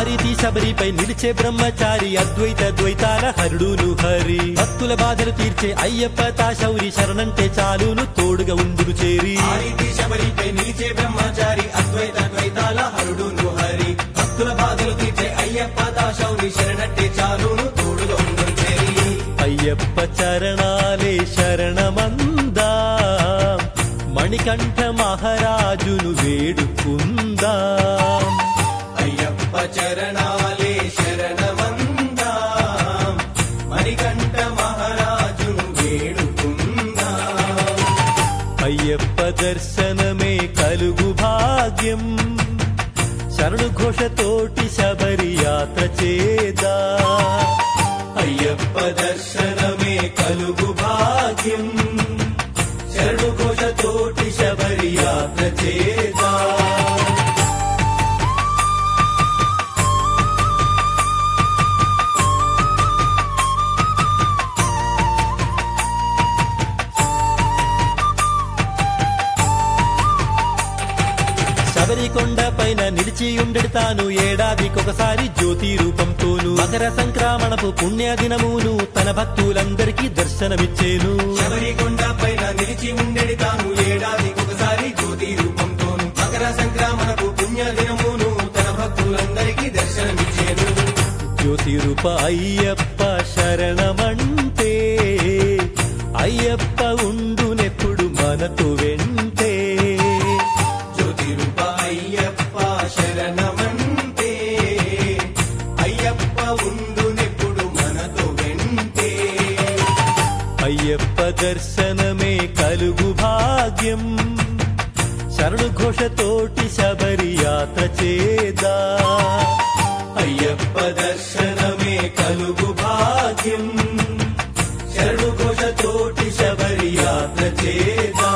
రీతి శబరిపై నిలిచే బ్రహ్మచారి అద్వైత ద్వైతాల హరుడును హరి భక్తుల బాధలు తీర్చే అయ్యప్ప తా శౌరి శరణంటే చాలును తోడుగా ఉందును చేరి ఆరితి శబరిపై నిలిచే బ్రహ్మచారి అద్వైత ద్వైతాల హరుడును హరి భక్తుల బాధలు తీర్చే అయ్యప్ప దాశౌని శరణట్టే చాలును తోడుగా ఉండు చేరి అయ్యప్ప చరణాలే శరణమందా మణికంఠ మహారాజును వేడుకుందా అయ్యప్ప చరణాలే శరణమందా మణికంఠ మహారాజును వేడుకుందా అయ్యప్ప దర్శనమే కలుగు భాగ్యం శరణు ఘోషతోటి శబరి యాత్ర చేదా అయ్యప్ప దర్శనమే కలుగు భాగ్యం శరణు ఘోషతోటి శబరి యాత్ర చేదా శబరికొండ పైన నిలిచి ఉండెడు తాను ఏడాదికొకసారి జ్యోతి రూపంతోను మకర సంక్రమణపు పుణ్య దినమును తన భక్తులందరికీ దర్శనమిచ్చేను శబరికొండ పైన నిలిచి ఉండేది తాను ఏడాదికి ఒకసారి జ్యోతి రూపంతోను మకర సంక్రమణకు పుణ్య దినమును తన భక్తులందరికీ దర్శనమిచ్చేను జ్యోతి రూప అయ్యప్ప శరణమంటే అయ్యప్ప ఉండునెప్పుడు మనతో వెంటే జ్యోతి రూప అయ్యప్ప శరణమంటే అయ్యప్ప ఉండునెప్పుడు మనతో వెంటే అయ్యప్ప దర్శనమే కలుగు భాగ్యం శరణు ఘోషతోటి శబరి యాత్ర చేదా అయ్యప్ప దర్శనమే కలుగు భాగ్యం శరణు ఘోషతోటి శబరి యాత్ర చేదా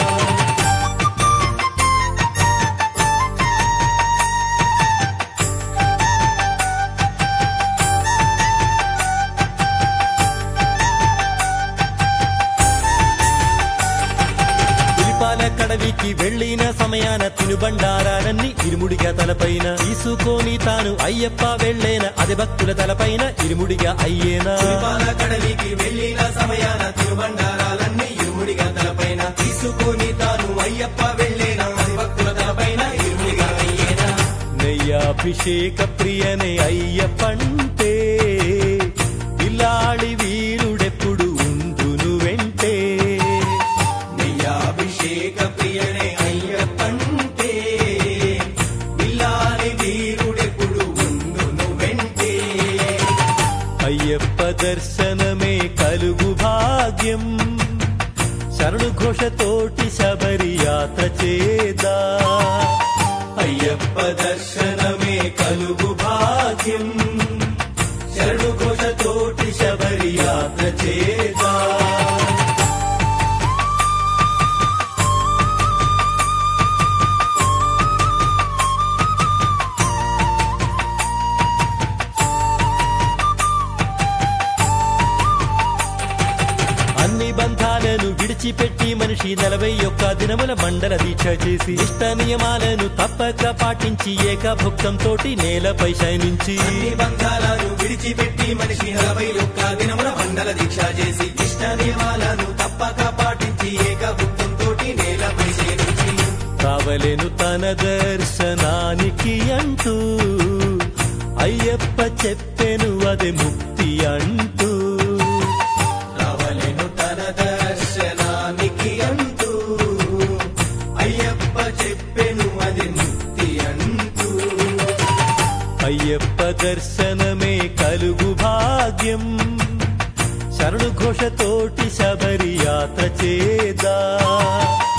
పులిపాల కడవికి వెళ్ళిన సమయాన తినుబండారాలన్నీ ఇరుముడిగా తలపైన తీసుకొని తాను అయ్యప్ప వెళ్ళేన అది భక్తుల తలపైన ఇరుముడిగా అయ్యేనా తిరుమల కడలికి వెళ్ళిన సమయాన తిరుబండారాలన్నీ ఇరుముడిగా తలపైన తీసుకొని తాను అయ్యప్ప వెళ్ళేనా అది భక్తుల తలపైన ఇరుముడిగా అయ్యేనా నెయ్యాభిషేక ప్రియనే అయ్యప్పంటే ఇల్లాళి వీరుడెప్పుడు ఉందును వెంటే నెయ్యాభిషేక ప్రియనే అయ్యప్పంటే బిల్లాలి వీరుడెప్పుడు ఉండును వెంటే అయ్యప్ప దర్శనమే కలుగు భాగ్యం శరణు ఘోషతోటి శబరి యాత్ర చేదా అయ్యప్ప దర్శనమే కలుగు భాగ్యం శరణు ఘోషతోటి శబరి యాత్ర చేదా అన్ని బంధాలను విడిచిపెట్టి మనిషి నలభై ఒక్క దినముల మండల దీక్ష చేసి ఇష్ట నియమాలను తప్పక పాటించి ఏకభుక్తంతో నేలపై శయనించి అన్ని బంధాలను విడిచిపెట్టి మనిషి నలభై ఒక్క దినముల మండల దీక్ష చేసి ఇష్ట నియమాలను తప్పక పాటించి ఏకభుక్తంతో నేలపై సేవించి కావలెను తన దర్శనానికి అంటూ అయ్యప్ప చెప్పెను అది ముక్తి అంటూ రావలెను తన దర్శనానికి అంటూ అయ్యప్ప చెప్పెను అది ముక్తి అంటూ అయ్యప్ప దర్శనమే కలుగు భాగ్యం శరణు ఘోషతోటి శబరి యాత్ర చేదా